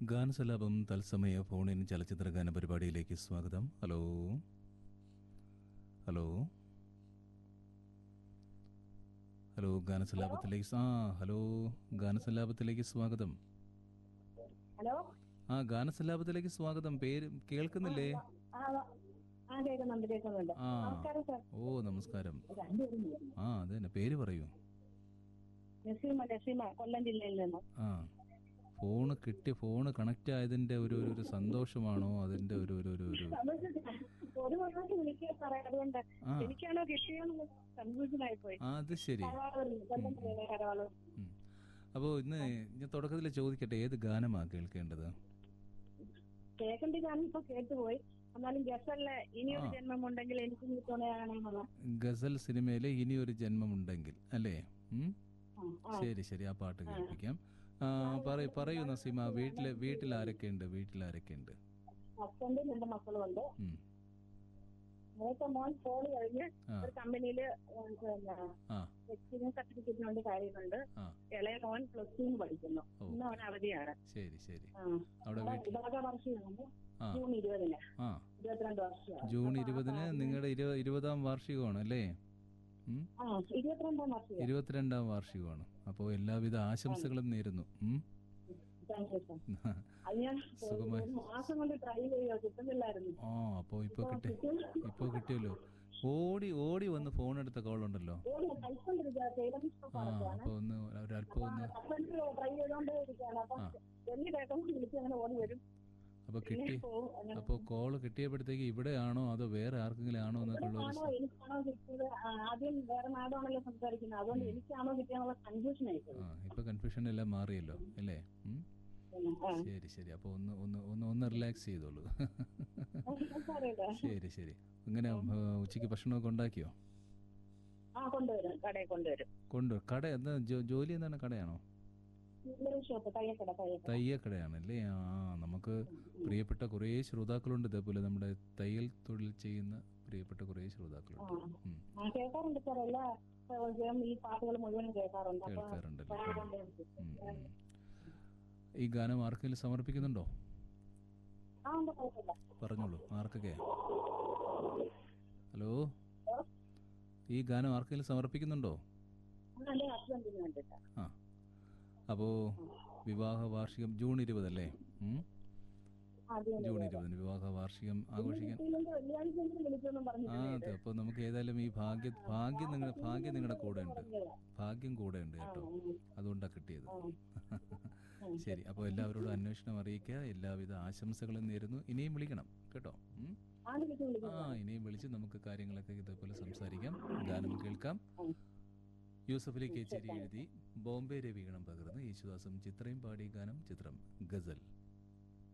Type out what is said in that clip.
ഗാനസലാപം തത്സമയ ഫോണിൻ ചലച്ചിത്ര ഗാന പരിപാടിയിലേക്ക് സ്വാഗതം ഹലോ ഹലോ ഹലോ ഗാനസലാപത്തിലേക്ക് ആ ഹലോ ഗാനസലാപത്തിലേക്ക് സ്വാഗതം ഹലോ ആ ഗാനസലാപത്തിലേക്ക് സ്വാഗതം പേര് കേൾക്കുന്നില്ലേ ആ ആ കേൾക്കുന്നുണ്ട് കേൾക്കുന്നുണ്ട് ആ നമസ്കാരം സാർ ഓ നമസ്കാരം രണ്ടുപേരും വിളിക്കുന്നു. ആ അത് തന്നെ പേര് പറയൂ നസീമ നസീമ കൊല്ലം ജില്ലയിൽ നിന്ന് ആ ഫോണ് കിട്ടി ഫോണ് കണക്റ്റ് ആയതിന്റെ ഒരു ഒരു- ഒരു സന്തോഷമാണോ അതിന്റെ ഒരു ഒരു ഒരു ഒരു ഒരു പ്രാവശ്യം വിളിക്കുക സാറേ അതുകൊണ്ട് ആ എനിക്കാണോ കിട്ടിയോന്ന് കൺഫ്യൂഷൻ ആയി പോയി ആ, അത് ശരി കരവാളൂർ, കൊല്ലം ജില്ലയിലെ കരവാളൂർ ഉം. അപ്പോ ഇന്ന് ഞാൻ തുടക്കത്തിൽ ചോദിക്കട്ടെ ഏത് ഗാനമാ കേൾക്കേണ്ടത് കേൾക്കേണ്ട ഞാൻ ഇപ്പൊ കേട്ടുപോയി എന്നാലും ഗസലിലെ ഇനിയൊരു ജന്മം ഉണ്ടെങ്കിൽ എനിക്ക് നീ തുണയാണെന്നുള്ള ഗസൽ സിനിമയിലെ ഇനി ഒരു ജന്മമുണ്ടെങ്കിൽ അല്ലേ ഉം? ആ, ആ. ശരി ശരി ആ പാട്ട് കേൾപ്പിക്കാം ആ, പറയൂ പറയൂ നസീമ വീട്ടിലെ വീട്ടിൽ ആരൊക്കെയുണ്ട് വീട്ടിൽ ആരൊക്കെയുണ്ട് ഹസ്ബൻഡും രണ്ട് മക്കളും ഉണ്ട് ഉം. മൂത്ത മോൻ ഫോൺ കഴിഞ്ഞ് ആ ഒരു കമ്പനിയില് ആ എക്സ്പീരിയൻസ് സർട്ടിഫിക്കറ്റിന് വേണ്ടി കാര്യമുണ്ട് ആ ഇളയ മോൻ പ്ലസ് ടു പഠിക്കുന്നു ഓ. ഇന്ന് അവൻ അവധിയാണ് ശരി ശരി ആ. അവിടെ അവിടെ വീട്ടിൽ വിഭാഗ വർഷമാണ് ആ ജൂൺ ഇരുപതിന് ആ ഇരുപത്തിരണ്ട് വർഷമാണ് ജൂൺ ഇരുപതിന് നിങ്ങളുടെ ഇരു- ഇരുപതാം വാർഷികമാണ് അല്ലേ ഉം? ആ ഇരുപത്തിരണ്ടാം വർഷം ഇരുപത്തിരണ്ടാം വാർഷികമാണ് അപ്പോൾ എല്ലാവിധ ആശംസകളും നേരുന്നു ഉം? താങ്ക് യു സാർ അത് ഞാൻ സുഖമായി. ഒരു മാസം കൊണ്ട് ട്രൈ ചെയ്യുക കിട്ടുന്നില്ലായിരുന്നു ആ അപ്പോൾ ഇപ്പോൾ കിട്ടി ഇപ്പോൾ കിട്ടിയല്ലോ ഓടി ഓടി വന്ന് ഫോൺ എടുത്ത കോൾ ഉണ്ടല്ലോ ഓടി കഴിക്കൊണ്ടിരിക്കുക ടൈലറിംഗ് ആ ഷോപ്പാണ് അപ്പോൾ ഒന്ന് ഒരല്പം ഒന്ന് ഹസ്ബൻഡ് ട്രൈ ചെയ്തോണ്ടേ ഇരിക്കുകയാണ് അപ്പൊ ആ. വലിയ കേൾക്കുമ്പോൾ വിളിച്ച് അങ്ങനെ ഓടി വരും അപ്പോൾ പിന്നെ കിട്ടി പോവും അങ്ങനെ അപ്പോൾ കോള് കിട്ടിയപ്പോഴത്തേക്ക് ഇവിടെയാണോ അതോ വേറെ ആർക്കെങ്കിലും ആണോ എന്നൊക്കെ ഉള്ള ഒരു ആണോ എനിക്കാണോ കിട്ടിയത് ആ, ആദ്യം വേറെ നാടാണല്ലോ സംസാരിക്കുന്നത് അതുകൊണ്ട് എനിക്കാണോ കിട്ടിയെന്നുള്ള കൺഫ്യൂഷൻ ആയിപ്പോയി ആ ഇപ്പൊ കൺഫ്യൂഷൻ എല്ലാം മാറിയല്ലോ അല്ലേ ഉം? ആ. ശരി ശരി അപ്പോൾ ഒന്ന് ഒന്ന് ഒന്ന് ഒന്ന് റിലാക്സ് ചെയ്തോളൂ സാരമില്ല. ശരി ശരി ഇങ്ങനെ ആ, ഉച്ചയ്ക്ക് ഭക്ഷണമൊക്കെ ഉണ്ടാക്കിയോ ആ കൊണ്ടുവരും കടയിൽ കൊണ്ടുവരും കൊണ്ട് കട എന്താ ജോ- ജോലി എന്താണ് കടയാണോ ജ്വല്ലറി ഷോപ്പ് തയ്യക്കട തയ്യക്കട തയ്യക്കടയാണല്ലേ ആ നമുക്ക് പ്രിയപ്പെട്ട കുറേ ശ്രോതാക്കളുണ്ട് ഇതേപോലെ നമ്മുടെ തയ്യൽ തൊഴിൽ ചെയ്യുന്ന പ്രിയപ്പെട്ട കുറേ ശ്രോതാക്കളുണ്ട് ഉം, ആ കേൾക്കാറുണ്ട് സാർ എല്ലാ ഏഹ്, ഈ പാട്ടുകൾ മുഴുവനും കേൾക്കാറുണ്ട് അപ്പൊ കേൾക്കാറുണ്ടല്ലോ ഉം, കൊണ്ടുവരും. ഉം, ഉം. ഈ ഗാനം ആർക്കെങ്കിലും സമർപ്പിക്കുന്നുണ്ടോ ആ ഉണ്ട് കുഴപ്പമില്ല പറഞ്ഞോളൂ ആർക്കൊക്കെ ഹലോ ഈ ഗാനം ആർക്കെങ്കിലും സമർപ്പിക്കുന്നുണ്ടോ ആ, എന്റെ ഹസ്ബൻഡിന് വേണ്ടിട്ടാ ആ അപ്പോൾ വിവാഹ വാർഷികം ജൂൺ ഇരുപതല്ലേ ഉം? ആദ്യം ജൂൺ ഇരുപതിന് വിവാഹ വാർഷികം ആഘോഷിക്കാൻ കിട്ടിയില്ലെങ്കിൽ വെള്ളിയാഴ്ച എങ്കിലും വിളിച്ചൊന്നും ആ പറഞ്ഞിട്ടില്ല അതെ അപ്പോൾ നമുക്ക് ഏതായാലും ഈ ഭാഗ്യ ഭാഗ്യം നിങ്ങളുടെ ഭാഗ്യം നിങ്ങളുടെ കൂടെ ഉണ്ട് ഭാഗ്യം കൂടെ ഉണ്ട് കേട്ടോ അതുകൊണ്ടാണ് കിട്ടിയത് ശരി അപ്പോൾ എല്ലാവരോടും അന്വേഷണം അറിയിക്കുക എല്ലാവിധ ആശംസകളും നേരുന്നു ഇനിയും വിളിക്കണം കേട്ടോ ഉം? ആ വിളിച്ച് വിളിക്കും ആ ഇനിയും വിളിച്ച് നമുക്ക് കാര്യങ്ങളൊക്കെ ഇതേപോലെ സംസാരിക്കാം ഗാനം കേൾക്കാം യൂസഫ് അലി കേച്ചേരി എഴുതി ബോംബെ രവീകണം പകർന്ന് യേശുദാസും ചിത്രയും പാടിയ ഗാനം ചിത്രം ഗസൽ